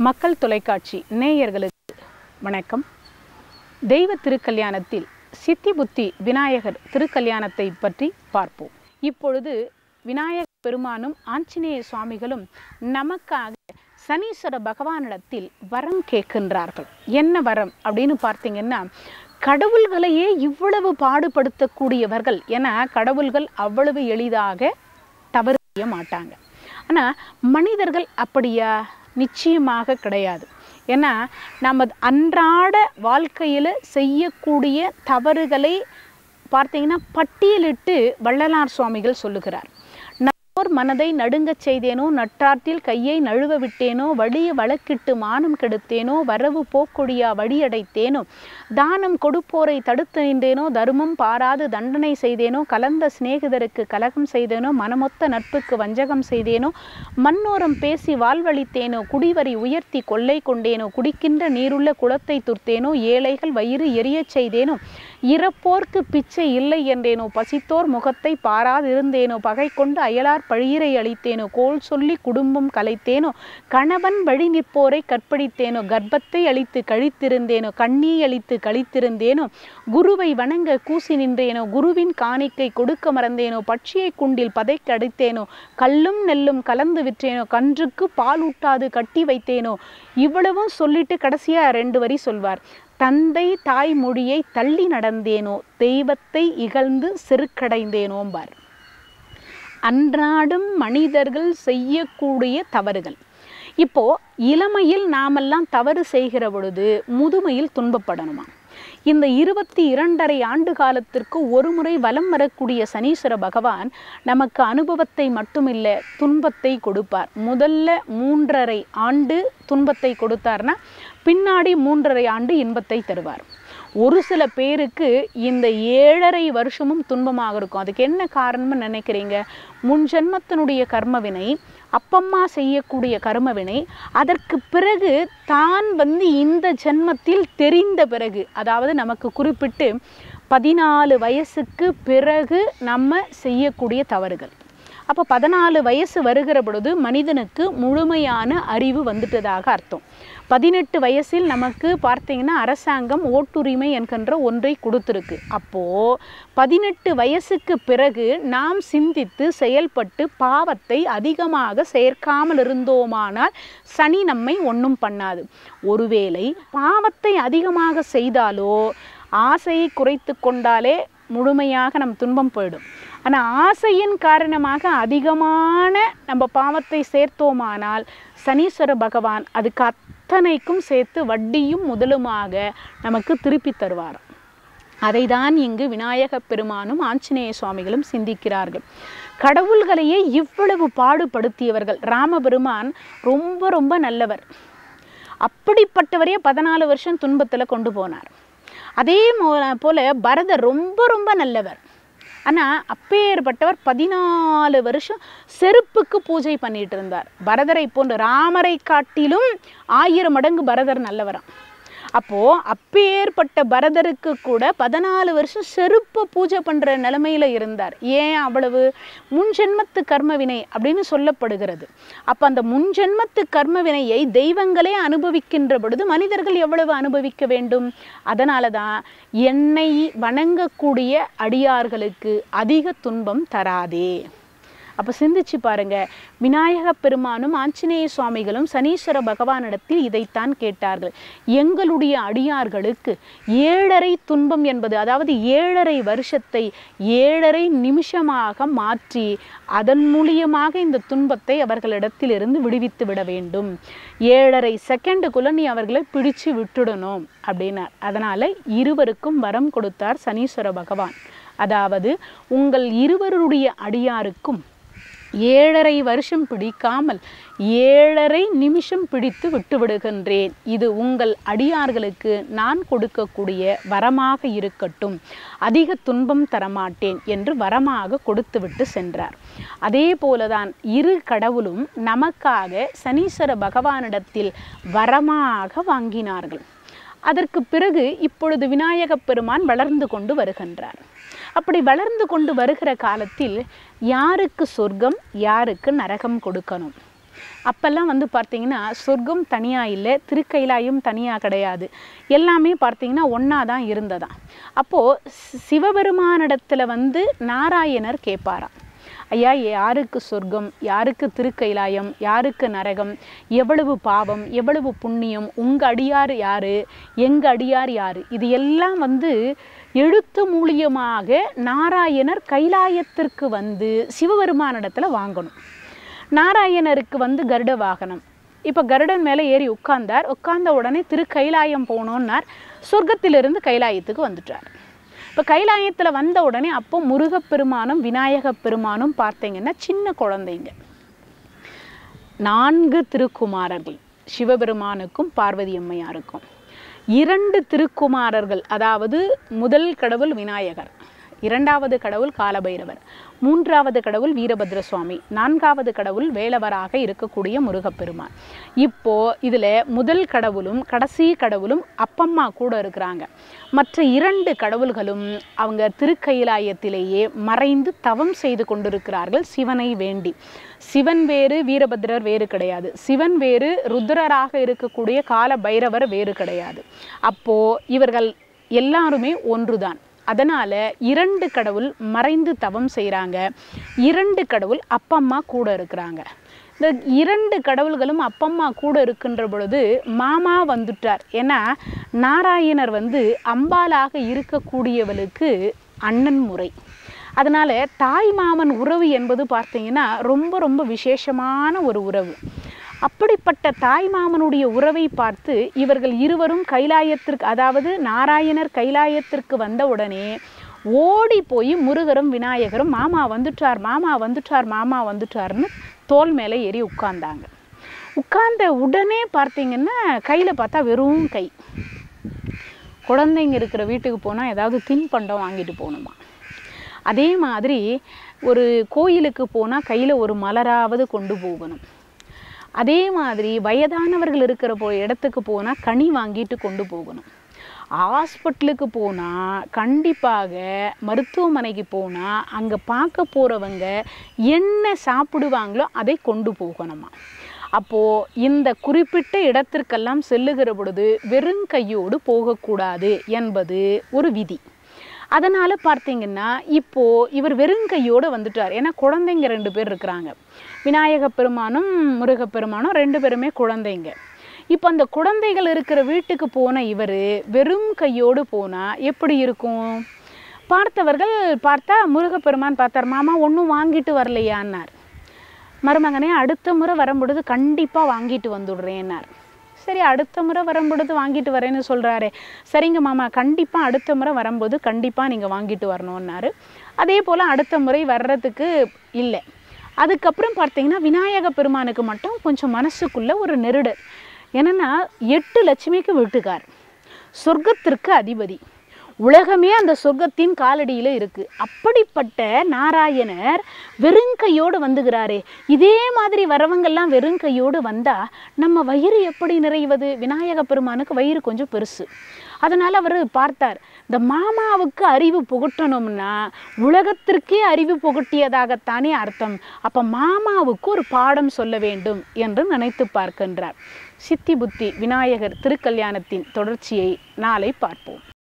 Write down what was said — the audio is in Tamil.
மக்கள் தொலைக்காட்சி நேயர்களுக்கு வணக்கம் தெய்வ திருக்கல்யாணத்தில் சித்தி புத்தி விநாயகர் திருக்கல்யாணத்தை பற்றி பார்ப்போம் இப்பொழுது விநாயகர் பெருமானும் ஆஞ்சநேய சுவாமிகளும் நமக்காக சனீஸ்வர பகவானிடத்தில் வரம் கேட்கின்றார்கள் என்ன வரம் அப்படின்னு பார்த்தீங்கன்னா கடவுள்களையே இவ்வளவு பாடுபடுத்தக்கூடியவர்கள் என கடவுள்கள் அவ்வளவு எளிதாக தவறு செய்ய மாட்டாங்க ஆனால் மனிதர்கள் அப்படியா நிச்சயமாக கிடையாது ஏன்னா நம்ம அன்றாட வாழ்க்கையில் செய்யக்கூடிய தவறுகளை பார்த்தீங்கன்னா பட்டியலிட்டு வள்ளலார் சுவாமிகள் சொல்லுகிறார் நோர் மனதை நடுங்கச் செய்தேனோ நட்டாற்றில் கையை நழுவ விட்டேனோ வழிய வழக்கிட்டு மானம் கெடுத்தேனோ வரவு போக்கொடியா வழியடைத்தேனோ தானம் கொடுப்போரை தடுத்து நின்றேனோ தர்மம் பாராது தண்டனை செய்தேனோ கலந்த சிநேகிதருக்கு கலகம் செய்தேனோ மனமொத்த நட்புக்கு வஞ்சகம் செய்தேனோ மண்ணோரம் பேசி வாழ்வழித்தேனோ குடிவரி உயர்த்தி கொள்ளை கொண்டேனோ குடிக்கின்ற நீருள்ள குளத்தை துர்த்தேனோ ஏழைகள் வயிறு எரியச் செய்தேனோ இறப்போர்க்கு பிச்சை இல்லை என்றேனோ பசித்தோர் முகத்தை பாராதிருந்தேனோ பகை கொண்டு அயலார் பழியிரை அளித்தேனோ கோல் சொல்லி குடும்பம் கலைத்தேனோ கணவன் வழி நிற்போரை கற்பழித்தேனோ கர்ப்பத்தை அழித்து கழித்திருந்தேனோ கண்ணீ அழித்து கழித்திருந்தேனோ குருவை வணங்க கூசி நின்றேனோ குருவின் காணிக்கை கொடுக்க மறந்தேனோ பட்சியை குண்டில் பதைக்கு அடித்தேனோ கல்லும் நெல்லும் கலந்து விற்றேனோ கன்றுக்கு பால் ஊட்டாது கட்டி வைத்தேனோ இவ்வளவும் சொல்லிட்டு கடைசியா ரெண்டு வரி சொல்வார் தந்தை தாய் மொழியை தள்ளி நடந்தேனோ தெய்வத்தை இகழ்ந்து செருக்கடைந்தேனோம்பார் அன்றாடம் மனிதர்கள் செய்யக்கூடிய தவறுகள் இப்போ இளமையில் நாமெல்லாம் தவறு செய்கிற பொழுது முதுமையில் துன்பப்படணுமா இந்த இருபத்தி இரண்டரை ஆண்டு காலத்திற்கு ஒரு முறை வலம் வரக்கூடிய சனீஸ்வர பகவான் நமக்கு அனுபவத்தை மட்டுமில்லை துன்பத்தை கொடுப்பார் முதல்ல மூன்றரை ஆண்டு துன்பத்தை கொடுத்தார்னா பின்னாடி மூன்றரை ஆண்டு இன்பத்தை தருவார் ஒரு சில பேருக்கு இந்த ஏழரை வருஷமும் துன்பமாக இருக்கும் அதுக்கு என்ன காரணம்னு நினைக்கிறீங்க முன் ஜென்மத்தினுடைய கர்மவினை அப்பம்மா செய்யக்கூடிய கர்மவினை அதற்கு பிறகு தான் வந்து இந்த ஜென்மத்தில் தெரிந்த பிறகு அதாவது நமக்கு குறிப்பிட்டு பதினாலு வயசுக்கு பிறகு நம்ம செய்யக்கூடிய தவறுகள் அப்போ பதினாலு வயசு வருகிற பொழுது மனிதனுக்கு முழுமையான அறிவு வந்துட்டதாக அர்த்தம் பதினெட்டு வயசில் நமக்கு பார்த்தீங்கன்னா அரசாங்கம் ஓட்டுரிமை என்கின்ற ஒன்றை கொடுத்துருக்கு அப்போது பதினெட்டு வயசுக்கு பிறகு நாம் சிந்தித்து செயல்பட்டு பாவத்தை அதிகமாக சேர்க்காமல் இருந்தோமானால் சனி நம்மை ஒன்றும் பண்ணாது ஒருவேளை பாவத்தை அதிகமாக செய்தாலோ ஆசையை குறைத்து கொண்டாலே முழுமையாக நம் துன்பம் போயிடும் ஆனால் ஆசையின் காரணமாக அதிகமான நம்ம பாவத்தை சேர்த்தோமானால் சனீஸ்வர பகவான் அதுக்கு அத்தனைக்கும் சேர்த்து வட்டியும் முதலுமாக நமக்கு திருப்பி தருவார் அதை தான் இங்கு விநாயக பெருமானும் ஆஞ்சநேய சுவாமிகளும் சிந்திக்கிறார்கள் கடவுள்களையே இவ்வளவு பாடுபடுத்தியவர்கள் ராமபெருமான் ரொம்ப ரொம்ப நல்லவர் அப்படிப்பட்டவரையே பதினாலு வருஷம் துன்பத்தில் கொண்டு போனார் அதே போல பரதர் ரொம்ப ரொம்ப நல்லவர் ஆனால் அப்பேற்பட்டவர் பதினாலு வருஷம் செருப்புக்கு பூஜை பண்ணிட்டு இருந்தார் பரதரை போன்ற ராமரை காட்டிலும் ஆயிரம் மடங்கு பரதர் நல்லவராம் அப்போது அப்பேற்பட்ட பரதருக்கு கூட பதினாலு வருஷம் செருப்பை பூஜை பண்ணுற நிலமையில் இருந்தார் ஏன் அவ்வளவு முன்ஜென்மத்து கர்மவினை அப்படின்னு சொல்லப்படுகிறது அப்போ அந்த முன்ஜென்மத்து கர்மவினையை தெய்வங்களே அனுபவிக்கின்ற பொழுது மனிதர்கள் எவ்வளவு அனுபவிக்க வேண்டும் அதனால தான் என்னை வணங்கக்கூடிய அடியார்களுக்கு அதிக துன்பம் தராதே அப்போ சிந்திச்சு பாருங்க விநாயக பெருமானும் ஆஞ்சநேய சுவாமிகளும் சனீஸ்வர பகவானிடத்தில் இதைத்தான் கேட்டார்கள் எங்களுடைய அடியார்களுக்கு ஏழரை துன்பம் என்பது அதாவது ஏழரை வருஷத்தை ஏழரை நிமிஷமாக மாற்றி அதன் மூலியமாக இந்த துன்பத்தை அவர்களிடத்திலிருந்து விடுவித்து விட வேண்டும் ஏழரை செகண்டுக்குள்ள நீ அவர்களை பிடிச்சு விட்டுடணும் அப்படின்னார் அதனால இருவருக்கும் வரம் கொடுத்தார் சனீஸ்வர பகவான் அதாவது உங்கள் இருவருடைய அடியாருக்கும் ஏழரை வருஷம் பிடிக்காமல் ஏழரை நிமிஷம் பிடித்து விட்டு விடுகின்றேன் இது உங்கள் அடியார்களுக்கு நான் கொடுக்கக்கூடிய வரமாக இருக்கட்டும் அதிக துன்பம் தரமாட்டேன் என்று வரமாக கொடுத்துவிட்டு சென்றார் அதே போலதான் இரு கடவுளும் நமக்காக சனீஸ்வர பகவானிடத்தில் வரமாக வாங்கினார்கள் அதற்கு பிறகு இப்பொழுது விநாயகப் பெருமான் வளர்ந்து கொண்டு வருகின்றார் அப்படி வளர்ந்து கொண்டு வருகிற காலத்தில் யாருக்கு சொர்க்கம் யாருக்கு நரகம் கொடுக்கணும் அப்போல்லாம் வந்து பார்த்தீங்கன்னா சொர்க்கம் தனியாக இல்லை திருக்கைலாயம் தனியாக கிடையாது எல்லாமே பார்த்தீங்கன்னா ஒன்றா தான் இருந்ததாம் அப்போது சிவபெருமானிடத்தில் வந்து நாராயணர் கேட்பாராம் ஐயா யாருக்கு சொர்க்கம் யாருக்கு திருக்கைலாயம் யாருக்கு நரகம் எவ்வளவு பாவம் எவ்வளவு புண்ணியம் உங்கள் அடியார் யாரு எங்கள் அடியார் யாரு இது எல்லாம் வந்து எழுத்து மூலியமாக நாராயணர் கைலாயத்திற்கு வந்து சிவபெருமானிடத்துல வாங்கணும் நாராயணருக்கு வந்து கருட வாகனம் இப்போ கருடன் மேலே ஏறி உட்கார்ந்தார் உட்கார்ந்த உடனே திரு கைலாயம் போனோன்னார் சொர்க்கத்திலிருந்து கைலாயத்துக்கு வந்துட்டார் இப்போ கைலாயத்தில் வந்த உடனே அப்போ முருகப்பெருமானும் விநாயகப் பெருமானும் பார்த்தீங்கன்னா சின்ன குழந்தைங்க நான்கு திருக்குமாரர்கள் சிவபெருமானுக்கும் பார்வதி அம்மையாருக்கும் இரண்டு திருக்குமாரர்கள் அதாவது முதல் கடவுள் விநாயகர் இரண்டாவது கடவுள் காலபைரவர் மூன்றாவது கடவுள் வீரபத்ர சுவாமி நான்காவது கடவுள் வேலவராக இருக்கக்கூடிய முருகப்பெருமான் இப்போ இதில் முதல் கடவுளும் கடைசி கடவுளும் அப்பம்மா கூட இருக்கிறாங்க மற்ற இரண்டு கடவுள்களும் அவங்க திருக்கைலாயத்திலேயே மறைந்து தவம் செய்து கொண்டிருக்கிறார்கள் சிவனை வேண்டி சிவன் வேறு வீரபத்ரர் வேறு கிடையாது சிவன் வேறு ருத்ரராக இருக்கக்கூடிய கால பைரவர் வேறு கிடையாது அப்போ இவர்கள் எல்லாருமே ஒன்றுதான் அதனால இரண்டு கடவுள் மறைந்து தவம் செய்கிறாங்க இரண்டு கடவுள் அப்பம்மா கூட இருக்கிறாங்க இந்த இரண்டு கடவுள்களும் அப்பம்மா கூட இருக்கின்ற பொழுது மாமா வந்துட்டார் ஏன்னா நாராயணர் வந்து அம்பாலாக இருக்கக்கூடியவளுக்கு அண்ணன் முறை அதனால தாய் மாமன் உறவு என்பது பார்த்தீங்கன்னா ரொம்ப ரொம்ப விசேஷமான ஒரு உறவு அப்படிப்பட்ட தாய் மாமனுடைய உறவை பார்த்து இவர்கள் இருவரும் கைலாயத்திற்கு அதாவது நாராயணர் கைலாயத்திற்கு வந்த உடனே ஓடி போய் முருகரும் விநாயகரும் மாமா வந்துட்டார் மாமா வந்துட்டார் மாமா வந்துட்டார்னு தோல் மேலே ஏறி உட்கார்ந்தாங்க உட்கார்ந்த உடனே பார்த்தீங்கன்னா கையில் பார்த்தா வெறும் கை குழந்தைங்க இருக்கிற வீட்டுக்கு போனால் ஏதாவது தின்பண்டம் வாங்கிட்டு போகணுமா அதே மாதிரி ஒரு கோயிலுக்கு போனால் கையில் ஒரு மலராவது கொண்டு போகணும் அதே மாதிரி வயதானவர்கள் இருக்கிற போ இடத்துக்கு போனால் கனி வாங்கிட்டு கொண்டு போகணும் ஹாஸ்பிட்டலுக்கு போனால் கண்டிப்பாக மருத்துவமனைக்கு போனால் அங்கே பார்க்க போகிறவங்க என்ன சாப்பிடுவாங்களோ அதை கொண்டு போகணுமா அப்போது இந்த குறிப்பிட்ட இடத்திற்கெல்லாம் செல்லுகிற பொழுது வெறும் கையோடு போகக்கூடாது என்பது ஒரு விதி அதனால் பார்த்தீங்கன்னா இப்போது இவர் வெறுங்கையோடு வந்துட்டார் ஏன்னா குழந்தைங்க ரெண்டு பேர் இருக்கிறாங்க விநாயக பெருமானும் முருகப்பெருமானும் ரெண்டு பேருமே குழந்தைங்க இப்போ அந்த குழந்தைகள் இருக்கிற வீட்டுக்கு போன இவர் வெறும் கையோடு போனால் எப்படி இருக்கும் பார்த்தவர்கள் பார்த்தா முருகப்பெருமான் பார்த்தார் மாமா ஒன்றும் வாங்கிட்டு வரலையான்னார் மருமகனே அடுத்த முறை வரும்பொழுது கண்டிப்பாக வாங்கிட்டு வந்துடுறேன்னார் சரி அடுத்த முறை வரும்பொழுது வாங்கிட்டு வரேன்னு சொல்கிறாரே சரிங்க மாமா கண்டிப்பாக அடுத்த முறை வரும்போது கண்டிப்பாக நீங்கள் வாங்கிட்டு வரணுன்னாரு அதே போல் அடுத்த முறை வர்றதுக்கு இல்லை அதுக்கப்புறம் பார்த்தீங்கன்னா விநாயக பெருமானுக்கு மட்டும் கொஞ்சம் மனசுக்குள்ள ஒரு நெருடல் என்னென்னா எட்டு லட்சுமிக்கு வீட்டுக்கார் சொர்க்கத்திற்கு அதிபதி உலகமே அந்த சொர்க்கத்தின் காலடியில் இருக்குது அப்படிப்பட்ட நாராயணர் வெறுங்கையோடு வந்துகிறாரே இதே மாதிரி வரவங்கெல்லாம் வெறுங்கையோடு வந்தால் நம்ம வயிறு எப்படி நிறைவது விநாயக பெருமானுக்கு வயிறு கொஞ்சம் பெருசு அதனால் அவர் பார்த்தார் இந்த மாமாவுக்கு அறிவு புகட்டணும்னா உலகத்திற்கே அறிவு புகட்டியதாகத்தானே அர்த்தம் அப்போ மாமாவுக்கு ஒரு பாடம் சொல்ல வேண்டும் என்று நினைத்து பார்க்கின்றார் சித்தி புத்தி விநாயகர் திருக்கல்யாணத்தின் தொடர்ச்சியை நாளை பார்ப்போம்